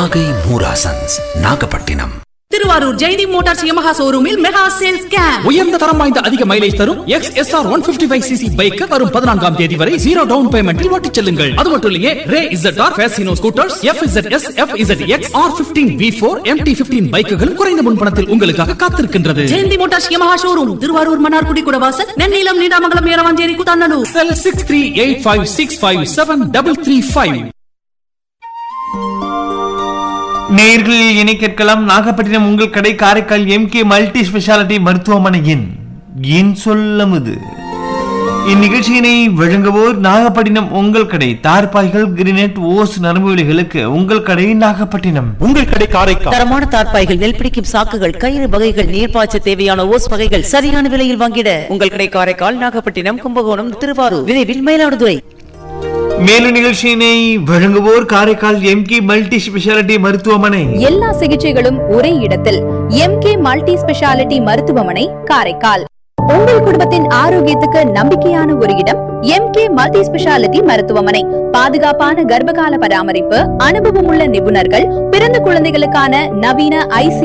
நாகை மூராசன்ஸ் நாகப்பட்டினம் திருவாரூர் ஜெய்தி motors Yamaha ஷோரூமில் மெகா சேல்ஸ் கேம்ப் உயர்ந்த தரம் வாய்ந்த அதிக மைலேஜ் தரும் X S R one fifty five CC bike வரும் பதினான்காம் தேதி வரை ஜீரோ டவுன் பேமெண்டில் ஓட்டிச் செல்லுங்கள் அது மட்டும் இல்லையே Ray Z R Fascino scooters F Z S F Z X R fifteen V four MT fifteen பைக்குகள் குறைந்த முன்பணத்தில் உங்களுக்காக காத்திருக்கின்றது Jayanthi motors Yamaha showroom Thiruvarur Mannargudi Kudavasal நெல்லிலம் Needamangalam Eravancheri Kuthandanur cell six three eight five six five seven double three five நேயர்களில் இணை கேட்கலாம் நாகப்பட்டினம் உங்கள் கடை Karaikal M K multi speciality மருத்துவமனையின் என் சொல்லமுது இந்நிகழ்ச்சியினை வழங்குவோர் நாகப்பட்டினம் உங்கள் கடை தார்பாய்கள் கிரினெட் ஓஸ் நரம்புகளுக்கு உங்கள் கடை நாகப்பட்டினம் உங்கள் கடை காரைக்கால் தரமான தார்ப்பாய்கள் நெல் பிடிக்கும் சாக்குகள் கயிறு வகைகள் நீர்ப்பாய்ச்ச தேவையான ஓஸ் வகைகள் சரியான விலையில் வாங்கிட உங்கள் கடை காரைக்கால் நாகப்பட்டினம் கும்பகோணம் திருவாரூர் விரைவில் மயிலாடுதுறை மேலும் நிகழ்ச்சியினை வழங்குவோர் Karaikal M K multi speciality மருத்துவமனை எல்லா சிகிச்சைகளும் ஒரே இடத்தில் எம்கே மல்டி ஸ்பெஷாலிட்டி மருத்துவமனை காரைக்கால் உங்கள் குடும்பத்தின் ஆரோக்கியத்துக்கு நம்பிக்கையான ஒரு இடம் எம்கே மல்டி ஸ்பெஷாலிட்டி மருத்துவமனை பாதுகாப்பான கர்ப்பகால பராமரிப்பு அனுபவமுள்ள நிபுணர்கள் பிறந்த குழந்தைகளுக்கான நவீன ஐசி